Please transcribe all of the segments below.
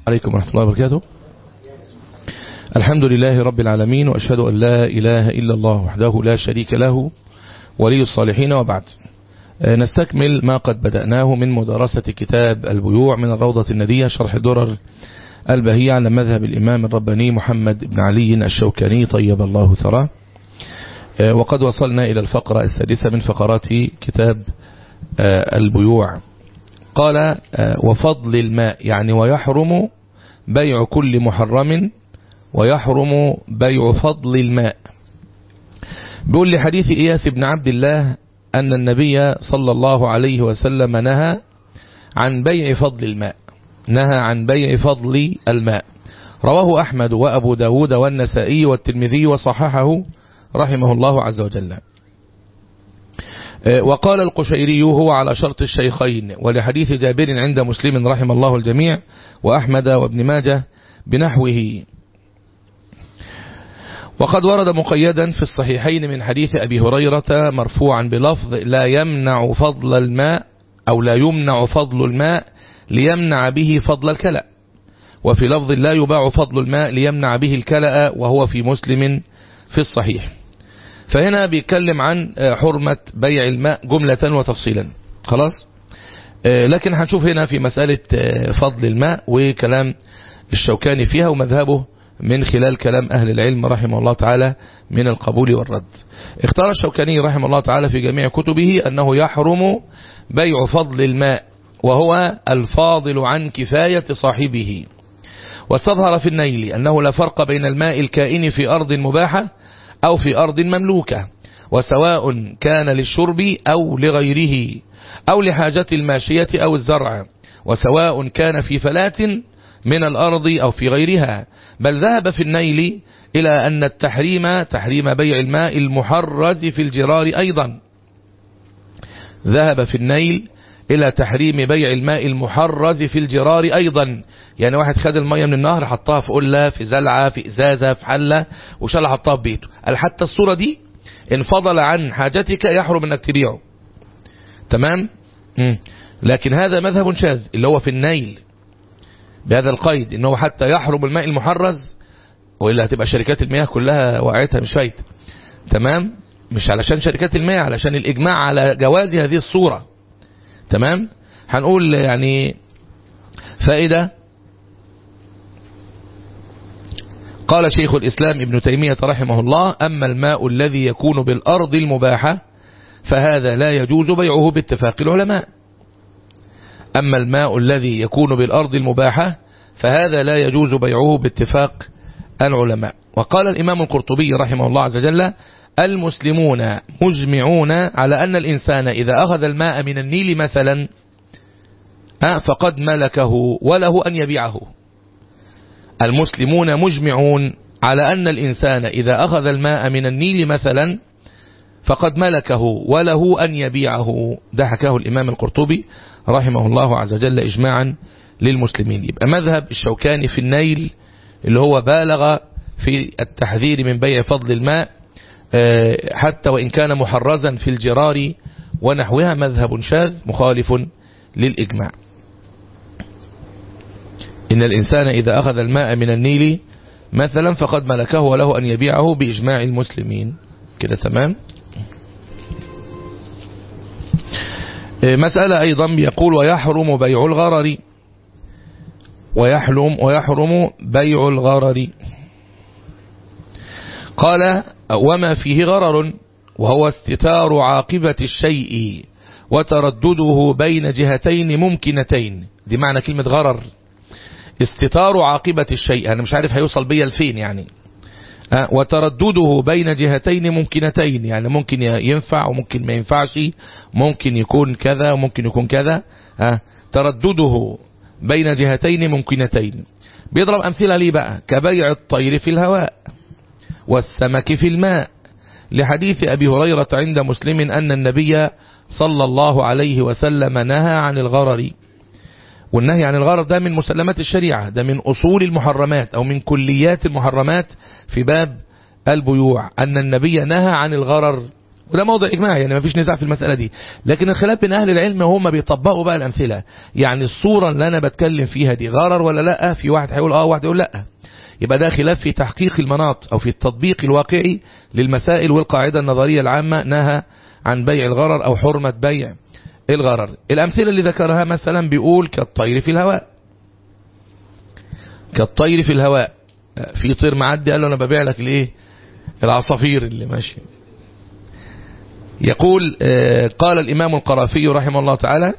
عليكم ورحمة الله وبركاته الحمد لله رب العالمين وأشهد أن لا إله إلا الله وحده لا شريك له ولي الصالحين وبعد نستكمل ما قد بدأناه من مدارسة كتاب البيوع من الروضة الندية شرح درر البهية على مذهب الإمام الرباني محمد بن علي الشوكاني طيب الله ثراه وقد وصلنا إلى الفقرة السادسة من فقرات كتاب البيوع قال وفضل الماء يعني ويحرم بيع كل محرم ويحرم بيع فضل الماء بيقول لحديث إياس بن عبد الله أن النبي صلى الله عليه وسلم نهى عن بيع فضل الماء نهى عن بيع فضل الماء رواه أحمد وأبو داود والنسائي والترمذي وصححه رحمه الله عز وجل وقال القشيري هو على شرط الشيخين ولحديث جابر عند مسلم رحم الله الجميع وأحمد وابن ماجه بنحوه وقد ورد مقيدا في الصحيحين من حديث أبي هريرة مرفوعا بلفظ لا يمنع فضل الماء أو لا يمنع فضل الماء ليمنع به فضل الكلأ وفي لفظ لا يباع فضل الماء ليمنع به الكلأ وهو في مسلم في الصحيح فهنا بيتكلم عن حرمة بيع الماء جملة وتفصيلا خلاص لكن هنشوف هنا في مسألة فضل الماء وكلام الشوكاني فيها ومذهبه من خلال كلام أهل العلم رحمه الله تعالى من القبول والرد اختار الشوكاني رحمه الله تعالى في جميع كتبه أنه يحرم بيع فضل الماء وهو الفاضل عن كفاية صاحبه واستظهر في النيل أنه لا فرق بين الماء الكائن في أرض مباحة أو في أرض مملوكة وسواء كان للشرب أو لغيره أو لحاجة الماشية أو الزرع وسواء كان في فلاة من الأرض أو في غيرها بل ذهب في النيل إلى أن التحريم تحريم بيع الماء المحرز في الجرار أيضا ذهب في النيل إلى تحريم بيع الماء المحرز في الجرار أيضا يعني واحد خد المية من النهر حطها في قلة في زلعة في إزازة في حلة وشال حطها في بيته قال حتى الصورة دي إن فضل عن حاجتك يحرم أنك تبيعه تمام مم. لكن هذا مذهب شاذ اللي هو في النيل بهذا القيد إنه حتى يحرم الماء المحرز وإلا هتبقى شركات المياه كلها وقعتها مش فايدة تمام مش علشان شركات المياه علشان الإجماع على جواز هذه الصورة تمام هنقول يعني فائدة قال شيخ الإسلام ابن تيمية رحمه الله أما الماء الذي يكون بالأرض المباحة فهذا لا يجوز بيعه باتفاق العلماء أما الماء الذي يكون بالأرض المباحة فهذا لا يجوز بيعه باتفاق العلماء وقال الإمام القرطبي رحمه الله عز وجل المسلمون مجمعون على أن الإنسان إذا أخذ الماء من النيل مثلا فقد ملكه وله أن يبيعه المسلمون مجمعون على أن الإنسان إذا أخذ الماء من النيل مثلا فقد ملكه وله أن يبيعه ده حكاه الإمام القرطبي رحمه الله عز وجل إجماعا للمسلمين يبقى مذهب الشوكاني في النيل اللي هو بالغ في التحذير من بيع فضل الماء حتى وإن كان محرزا في الجرار ونحوها مذهب شاذ مخالف للإجماع إن الإنسان إذا أخذ الماء من النيل مثلا فقد ملكه وله أن يبيعه بإجماع المسلمين كده تمام مسألة أيضا يقول ويحرم بيع الغرر ويحرم, ويحرم بيع الغرر قال وما فيه غرر وهو استتار عاقبة الشيء وتردده بين جهتين ممكنتين دي معنى كلمة غرر استتار عاقبة الشيء أنا مش عارف هيوصل بيا لفين يعني وتردده بين جهتين ممكنتين يعني ممكن ينفع وممكن ما ينفعش ممكن يكون كذا وممكن يكون كذا تردده بين جهتين ممكنتين بيضرب أمثلة ليه بقى كبيع الطير في الهواء والسمك في الماء لحديث أبي هريرة عند مسلم أن النبي صلى الله عليه وسلم نهى عن الغرر والنهي عن الغرر ده من مسلمات الشريعة ده من أصول المحرمات أو من كليات المحرمات في باب البيوع أن النبي نهى عن الغرر وده موضع إجماع يعني ما فيش نزاع في المسألة دي لكن الخلاف بين أهل العلم هم بيطبقوا بقى الأمثلة يعني الصورة اللي أنا بتكلم فيها دي غرر ولا لا في واحد هيقول آه واحد يقول لا يبقى ده خلاف في تحقيق المناط أو في التطبيق الواقعي للمسائل والقاعدة النظرية العامة نهى عن بيع الغرر أو حرمة بيع الغرر الأمثلة اللي ذكرها مثلا بيقول كالطير في الهواء كالطير في الهواء في طير معدي قال له أنا ببيع لك الايه العصافير اللي ماشي يقول قال الإمام القرافي رحمه الله تعالى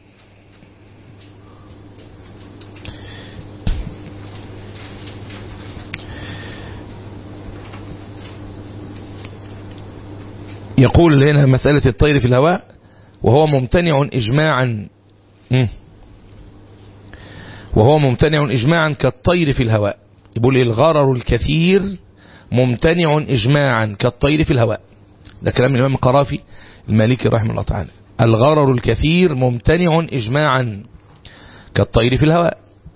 يقول هنا مسألة الطير في الهواء وهو ممتنع إجماعا وهو ممتنع إجماعا كالطير في الهواء يقول الغرر الكثير ممتنع إجماعا كالطير في الهواء ده كلام الإمام القرافي المالكي رحمه الله تعالى الغرر الكثير ممتنع إجماعا كالطير في الهواء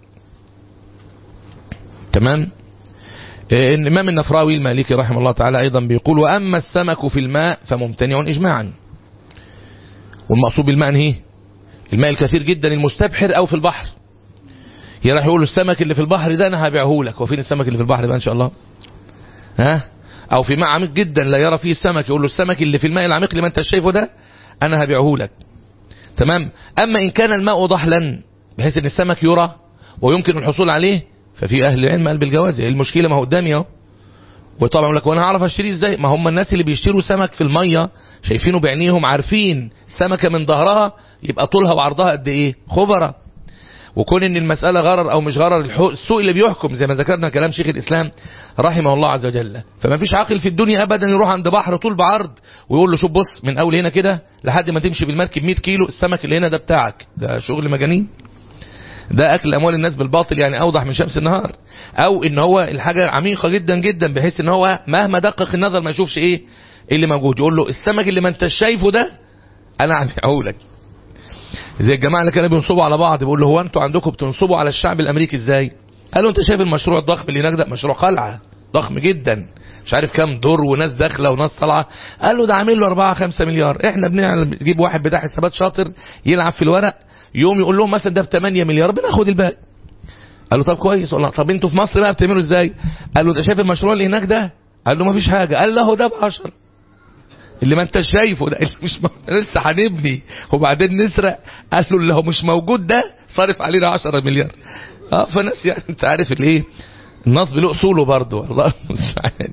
تمام الإمام النفراوي المالكي رحمه الله تعالى أيضا بيقول وأما السمك في الماء فممتنع إجماعا والمقصود بالماء هي الماء الكثير جدا المستبحر أو في البحر راح يقول السمك اللي في البحر ده أنا هبيعه لك وفين السمك اللي في البحر بقى إن شاء الله ها أو في ماء عميق جدا لا يرى فيه السمك يقول له السمك اللي في الماء العميق اللي ما انت شايفه ده أنا هبيعه لك تمام أما إن كان الماء ضحلا بحيث أن السمك يرى ويمكن الحصول عليه ففي أهل العلم قال بالجواز المشكلة ما هو قدامي اهو وطبعا يقول لك وانا هعرف اشتريه ازاي ما هم الناس اللي بيشتروا سمك في المية شايفينه بعينيهم عارفين السمكة من ظهرها يبقى طولها وعرضها قد ايه خبرة وكون ان المسألة غرر او مش غرر السوق اللي بيحكم زي ما ذكرنا كلام شيخ الاسلام رحمه الله عز وجل فما فيش عاقل في الدنيا ابدا يروح عند بحر طول بعرض ويقول له شوف بص من اول هنا كده لحد ما تمشي بالمركب 100 كيلو السمك اللي هنا ده بتاعك ده شغل مجانين ده اكل اموال الناس بالباطل يعني اوضح من شمس النهار او ان هو الحاجة عميقة جدا جدا بحيث ان هو مهما دقق النظر ما يشوفش ايه اللي موجود يقول له السمك اللي ما انت شايفه ده انا هبيعه لك زي الجماعة اللي كانوا بينصبوا على بعض بيقول له هو انتوا عندكم بتنصبوا على الشعب الامريكي ازاي قال له انت شايف المشروع الضخم اللي هناك ده مشروع قلعة ضخم جدا مش عارف كام دور وناس داخله وناس طالعه قال له ده عامل له 4 5 مليار احنا بنجيب واحد بتاع حسابات شاطر يلعب في الورق يوم يقول لهم مثلا ده ب 8 مليار بناخد الباقي قال له طب كويس والله طب انتوا في مصر بقى بتعملوا ازاي قال له انت شايف المشروع اللي هناك ده قال له ما فيش حاجه قال له ده ب 10 اللي ما انت شايفه ده اللي مش م... لسه هنبني وبعدين نسرق قال له اللي هو مش موجود ده صارف علينا 10 مليار اه فناس يعني انت عارف الايه النصب له اصوله برضه الله المستعان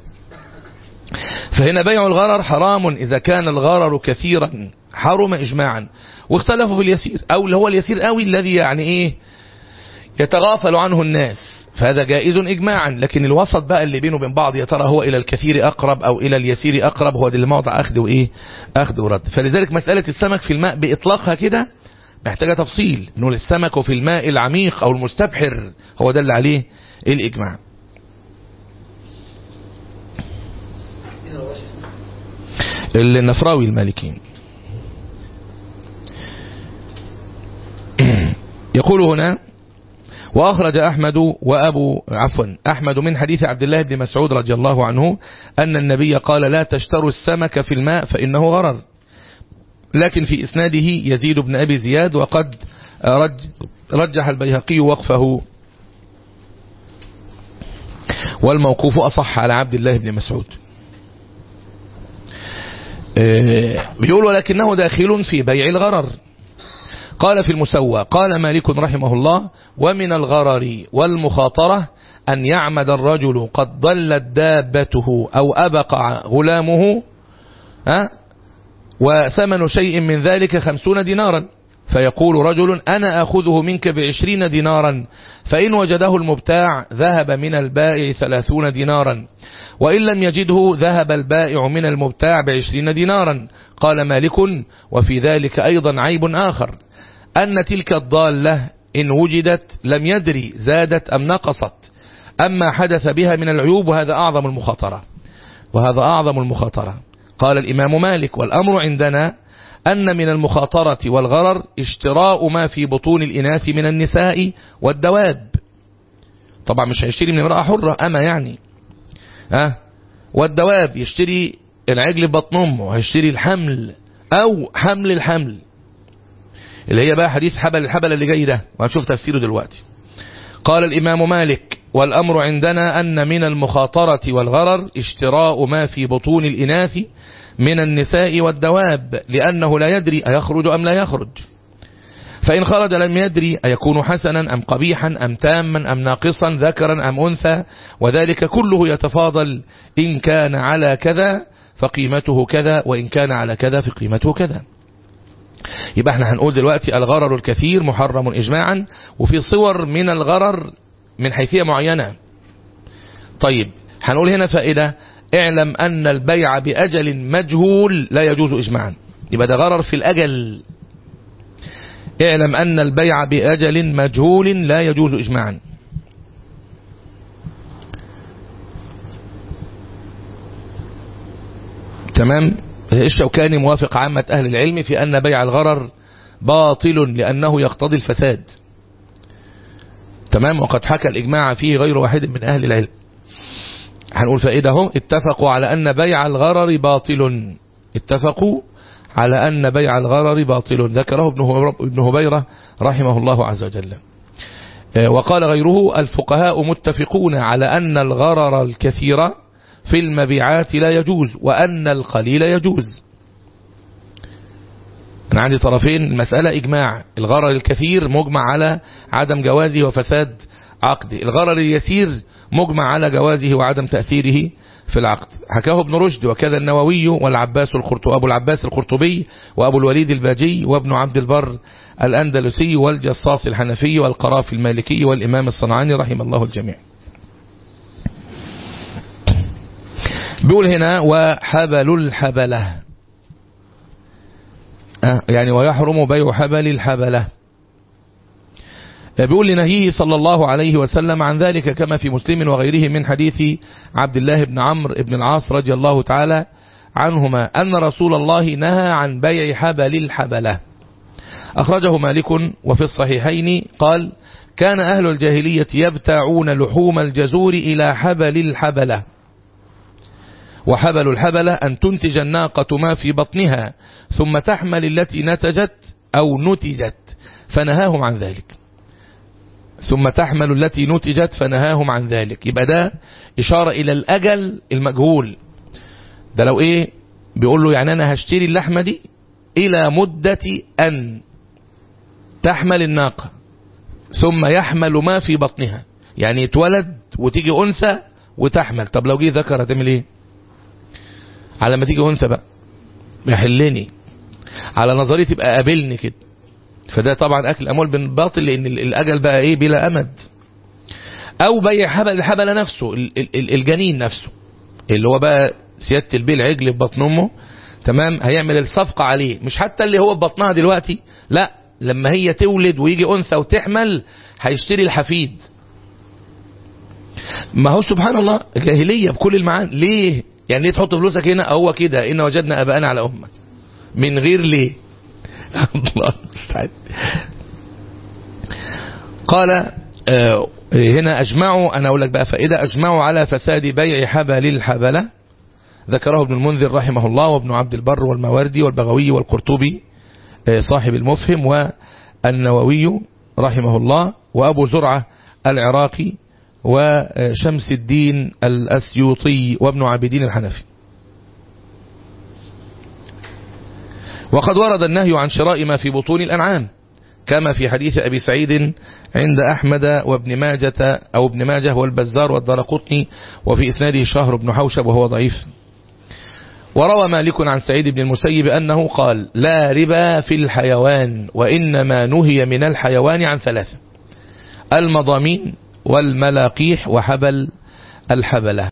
فهنا بيع الغرر حرام اذا كان الغرر كثيرا حرم اجماعا واختلفوا في اليسير او اللي هو اليسير قوي الذي يعني ايه يتغافل عنه الناس فهذا جائز اجماعا لكن الوسط بقى اللي بينه وبين بعض يا ترى هو الى الكثير اقرب او الى اليسير اقرب هو ده اللي موضع اخذ وايه اخذ ورد فلذلك مسألة السمك في الماء باطلاقها كده محتاجة تفصيل نقول السمك في الماء العميق او المستبحر هو ده اللي عليه الاجماع النفراوي المالكي يقول هنا وأخرج أحمد وأبو عفوا أحمد من حديث عبد الله بن مسعود رضي الله عنه أن النبي قال لا تشتروا السمك في الماء فإنه غرر لكن في إسناده يزيد بن أبي زياد وقد رج رجح البيهقي وقفه والموقوف أصح على عبد الله بن مسعود بيقول ولكنه داخل في بيع الغرر قال في المسوى قال مالك رحمه الله ومن الغرر والمخاطرة أن يعمد الرجل قد ضلت دابته أو أبقع غلامه أه؟ وثمن شيء من ذلك خمسون دينارا فيقول رجل أنا أخذه منك بعشرين دينارا فإن وجده المبتاع ذهب من البائع ثلاثون دينارا وإن لم يجده ذهب البائع من المبتاع بعشرين دينارا قال مالك وفي ذلك أيضا عيب آخر أن تلك الضالة إن وجدت لم يدري زادت أم نقصت أما حدث بها من العيوب وهذا أعظم المخاطرة وهذا أعظم المخاطرة قال الإمام مالك والأمر عندنا أن من المخاطرة والغرر اشتراء ما في بطون الإناث من النساء والدواب طبعا مش هيشتري من امرأة حرة أما يعني ها والدواب يشتري العجل بطن امه هيشتري الحمل او حمل الحمل اللي هي بقى حديث حبل الحبل اللي جاي ده وهنشوف تفسيره دلوقتي قال الإمام مالك والأمر عندنا أن من المخاطرة والغرر اشتراء ما في بطون الإناث من النساء والدواب لأنه لا يدري أيخرج أم لا يخرج فإن خرج لم يدري أيكون حسنا أم قبيحا أم تاما أم ناقصا ذكرا أم أنثى وذلك كله يتفاضل إن كان على كذا فقيمته كذا وإن كان على كذا فقيمته كذا يبقى احنا هنقول دلوقتي الغرر الكثير محرم إجماعا وفي صور من الغرر من حيثية معينة طيب هنقول هنا فائدة اعلم أن البيع بأجل مجهول لا يجوز إجماعا يبقى ده غرر في الأجل اعلم أن البيع بأجل مجهول لا يجوز إجماعا تمام الشوكاني موافق عامة أهل العلم في أن بيع الغرر باطل لأنه يقتضي الفساد تمام وقد حكى الإجماع فيه غير واحد من أهل العلم هنقول فائده اتفقوا على أن بيع الغرر باطل اتفقوا على أن بيع الغرر باطل ذكره ابن هبيرة رحمه الله عز وجل وقال غيره الفقهاء متفقون على أن الغرر الكثير في المبيعات لا يجوز وأن القليل يجوز أنا عندي طرفين المسألة إجماع الغرر الكثير مجمع على عدم جوازه وفساد عقده الغرر اليسير مجمع على جوازه وعدم تأثيره في العقد حكاه ابن رشد وكذا النووي والعباس القرطبي أبو العباس القرطبي وأبو الوليد الباجي وابن عبد البر الأندلسي والجصاص الحنفي والقرافي المالكي والإمام الصنعاني رحم الله الجميع بيقول هنا وحبل الحبلة يعني ويحرم بيع حبل الحبلة بيقول لنهيه صلى الله عليه وسلم عن ذلك كما في مسلم وغيره من حديث عبد الله بن عمرو بن العاص رضي الله تعالى عنهما أن رسول الله نهى عن بيع حبل الحبلة أخرجه مالك وفي الصحيحين قال كان أهل الجاهلية يبتاعون لحوم الجزور إلى حبل الحبلة وحبل الحبلة أن تنتج الناقة ما في بطنها ثم تحمل التي نتجت أو نتجت فنهاهم عن ذلك ثم تحمل التي نتجت فنهاهم عن ذلك يبقى ده إشارة إلى الأجل المجهول ده لو إيه بيقول له يعني أنا هشتري اللحمة دي إلى مدة أن تحمل الناقة ثم يحمل ما في بطنها يعني يتولد وتيجي أنثى وتحمل طب لو جه ذكر هتعمل إيه على ما تيجي أنثى بقى يحلني على نظرية تبقى قابلني كده فده طبعا أكل أموال بالباطل لأن الأجل بقى إيه بلا أمد أو بيع حبل الحبل نفسه الجنين نفسه اللي هو بقى سيادة البيل عجل في بطن أمه تمام هيعمل الصفقة عليه مش حتى اللي هو في بطنها دلوقتي لا لما هي تولد ويجي أنثى وتحمل هيشتري الحفيد ما هو سبحان الله جاهلية بكل المعاني ليه يعني ليه تحط فلوسك هنا هو كده إن وجدنا أباءنا على أمة من غير ليه الله المستعان قال آه هنا أجمعوا أنا أقول لك بقى فإذا أجمعوا على فساد بيع حبل الحبلة ذكره ابن المنذر رحمه الله وابن عبد البر والمواردي والبغوي والقرطبي آه صاحب المفهم والنووي رحمه الله وأبو زرعة العراقي وشمس الدين الأسيوطي وابن عابدين الحنفي وقد ورد النهي عن شراء ما في بطون الأنعام كما في حديث أبي سعيد عند أحمد وابن ماجة أو ابن ماجه والبزار والدرقطني وفي إسناده شهر بن حوشب وهو ضعيف وروى مالك عن سعيد بن المسيب أنه قال لا ربا في الحيوان وإنما نهي من الحيوان عن ثلاثة المضامين والملاقيح وحبل الحبلة